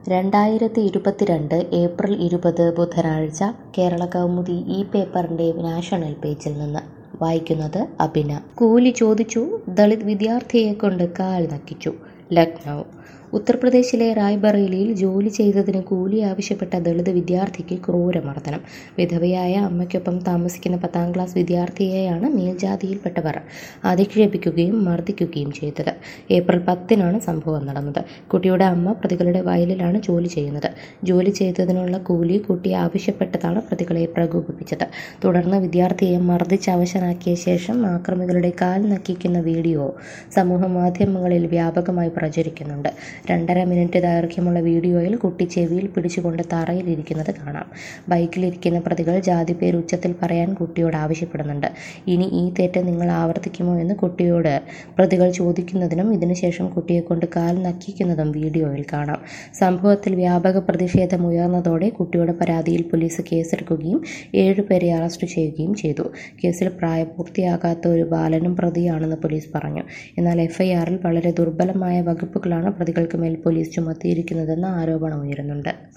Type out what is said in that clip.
രണ്ടായിരത്തി ഇരുപത്തിരണ്ട് ഏപ്രിൽ ഇരുപത് ബുധനാഴ്ച കേരള കൗമുദി ഈ പേപ്പറിൻ്റെ നാഷണൽ പേജിൽ നിന്ന് വായിക്കുന്നത് അഭിന കൂലി ചോദിച്ചു ദളിത് വിദ്യാർത്ഥിയെക്കൊണ്ട് കാൽ നക്കിച്ചു ലക്നൗ ഉത്തർപ്രദേശിലെ റായ്ബറേലിയിൽ ജോലി ചെയ്തതിന് കൂലി ആവശ്യപ്പെട്ട ദളിത് വിദ്യാർത്ഥിക്ക് ക്രൂരമർദ്ദനം വിധവയായ അമ്മയ്ക്കൊപ്പം താമസിക്കുന്ന പത്താം ക്ലാസ് വിദ്യാർത്ഥിയെയാണ് മേൽജാതിയിൽപ്പെട്ടവർ അധിക്ഷേപിക്കുകയും മർദ്ദിക്കുകയും ചെയ്തത് ഏപ്രിൽ പത്തിനാണ് സംഭവം നടന്നത് കുട്ടിയുടെ അമ്മ പ്രതികളുടെ വയലിലാണ് ജോലി ചെയ്യുന്നത് ജോലി ചെയ്തതിനുള്ള കൂലി കുട്ടി ആവശ്യപ്പെട്ടതാണ് പ്രതികളെ പ്രകോപിപ്പിച്ചത് തുടർന്ന് വിദ്യാർത്ഥിയെ മർദ്ദിച്ച് അവശനാക്കിയ ശേഷം ആക്രമികളുടെ കാൽ നക്കിക്കുന്ന വീഡിയോ സമൂഹ മാധ്യമങ്ങളിൽ വ്യാപകമായി പ്രചരിക്കുന്നുണ്ട് രണ്ടര മിനിറ്റ് ദൈർഘ്യമുള്ള വീഡിയോയിൽ കുട്ടി ചെവിയിൽ പിടിച്ചുകൊണ്ട് തറയിലിരിക്കുന്നത് കാണാം ബൈക്കിലിരിക്കുന്ന പ്രതികൾ ജാതിപ്പേര് ഉച്ചത്തിൽ പറയാൻ കുട്ടിയോട് ആവശ്യപ്പെടുന്നുണ്ട് ഇനി ഈ തെറ്റ് നിങ്ങൾ ആവർത്തിക്കുമോ എന്ന് കുട്ടിയോട് പ്രതികൾ ചോദിക്കുന്നതിനും ഇതിനുശേഷം കുട്ടിയെക്കൊണ്ട് കാൽ നക്കിക്കുന്നതും വീഡിയോയിൽ കാണാം സംഭവത്തിൽ വ്യാപക പ്രതിഷേധം ഉയർന്നതോടെ കുട്ടിയുടെ പരാതിയിൽ പോലീസ് കേസെടുക്കുകയും ഏഴുപേരെ അറസ്റ്റ് ചെയ്യുകയും ചെയ്തു കേസിൽ പ്രായപൂർത്തിയാകാത്ത ഒരു ബാലനും പ്രതിയാണെന്ന് പോലീസ് പറഞ്ഞു എന്നാൽ എഫ്ഐആറിൽ വളരെ ദുർബലമായ വകുപ്പുകളാണ് പ്രതികൾക്ക് മേൽ പോലീസ് ചുമത്തിയിരിക്കുന്നതെന്ന ആരോപണം ഉയരുന്നുണ്ട്